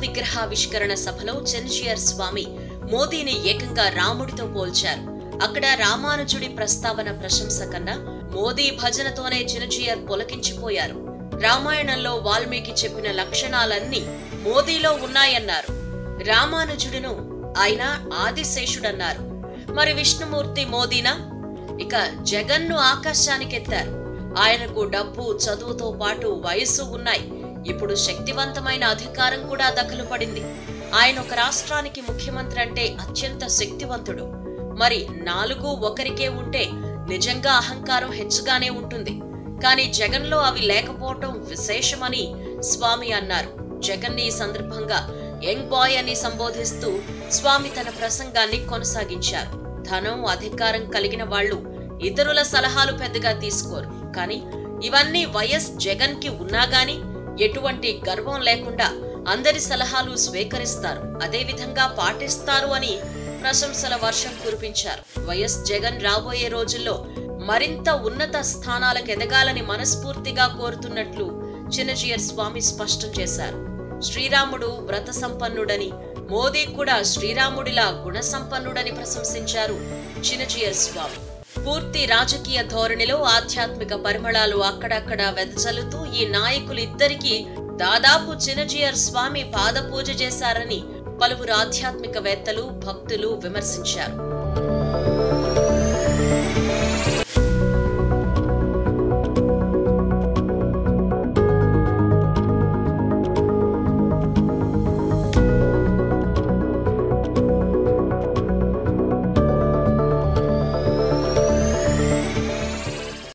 విగ్రహావిష్కరణ సభలో చెన్జియర్ స్వామి మోదీని ఏకంగా రాముడితో పోల్చారు అక్కడ రామానుజుడి ప్రస్తావన ప్రశంస కన్నా మోదీ భజనతోనే చినజియర్ పొలకించిపోయారు రామాయణంలో వాల్మీకి చెప్పిన లక్షణాలన్నీ మోదీలో ఉన్నాయన్నారు రామానుజుడును ఆయన ఆదిశేషుడన్నారు మరి విష్ణుమూర్తి మోదీనా ఇక జగన్ను ఆకాశానికెత్తారు ఆయనకు డబ్బు చదువుతో పాటు వయస్సు ఉన్నాయి ఇప్పుడు శక్తివంతమైన అధికారం కూడా దఖలు పడింది ఆయన ఒక రాష్ట్రానికి ముఖ్యమంత్రి అంటే అత్యంత శక్తివంతుడు మరి నాలుగు ఒకరికే ఉంటే నిజంగా అహంకారం హెచ్చుగానే ఉంటుంది కానీ జగన్లో అవి లేకపోవటం విశేషమని స్వామి అన్నారు జగన్ ఈ సందర్భంగా యంగ్ బాయ్ అని సంబోధిస్తూ స్వామి తన ప్రసంగాన్ని కొనసాగించారు ధనం అధికారం కలిగిన వాళ్ళు ఇతరుల సలహాలు పెద్దగా తీసుకోరు కానీ ఇవన్నీ వైఎస్ జగన్ కి ఉన్నా గాని ఎటువంటి గర్వం లేకుండా అందరి సలహాలు స్వీకరిస్తారు అదే విధంగా పాటిస్తారు అని ప్రశంసల వర్షం కురిపించారు వైఎస్ జగన్ రాబోయే రోజుల్లో మరింత ఉన్నత స్థానాలకు ఎదగాలని మనస్ఫూర్తిగా కోరుతున్నట్లు చిన్నజీయర్ స్వామి స్పష్టం చేశారు శ్రీరాముడు వ్రత సంపన్నుడని మోదీ కూడా శ్రీరాముడిలా గుణ సంపన్నుడని ప్రశంసించారు చిన్నజీయర్ స్వామి పూర్తి రాజకీయ ధోరణిలో ఆధ్యాత్మిక పరిమళాలు అక్కడక్కడ వెదజల్లుతూ ఈ నాయకులిద్దరికీ దాదాపు చిన్నజీయర్ స్వామి పాదపూజ చేశారని పలువురు ఆధ్యాత్మికవేత్తలు భక్తులు విమర్శించారు